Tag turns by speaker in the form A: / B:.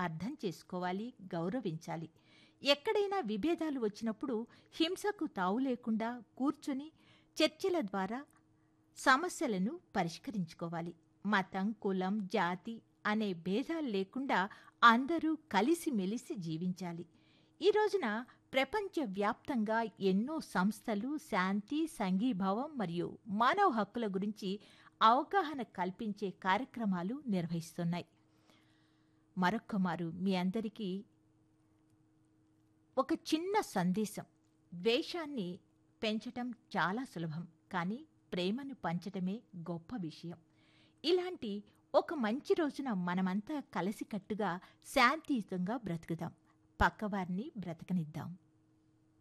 A: అర్థం చేసుకోవాలి గౌరవించాలి ఎక్కడైనా విభేదాలు వచ్చినప్పుడు హింసకు తావు లేకుండా కూర్చుని చర్చల ద్వారా సమస్యలను పరిష్కరించుకోవాలి మతం కులం జాతి అనే భేదాలు లేకుండా అందరూ కలిసిమెలిసి జీవించాలి ఈ రోజున ప్రపంచవ్యాప్తంగా ఎన్నో సంస్థలు శాంతి సంఘీభావం మరియు మానవ హక్కుల గురించి అవగాహన కల్పించే కార్యక్రమాలు నిర్వహిస్తున్నాయి మరొక్కమారు మీ అందరికీ ఒక చిన్న సందేశం ద్వేషాన్ని పెంచటం చాలా సులభం కానీ ప్రేమను పంచటమే గొప్ప విషయం ఇలాంటి ఒక మంచి రోజున మనమంతా కలిసికట్టుగా శాంతియుతంగా బ్రతుకుదాం పక్కవారిని బ్రతకనిద్దాం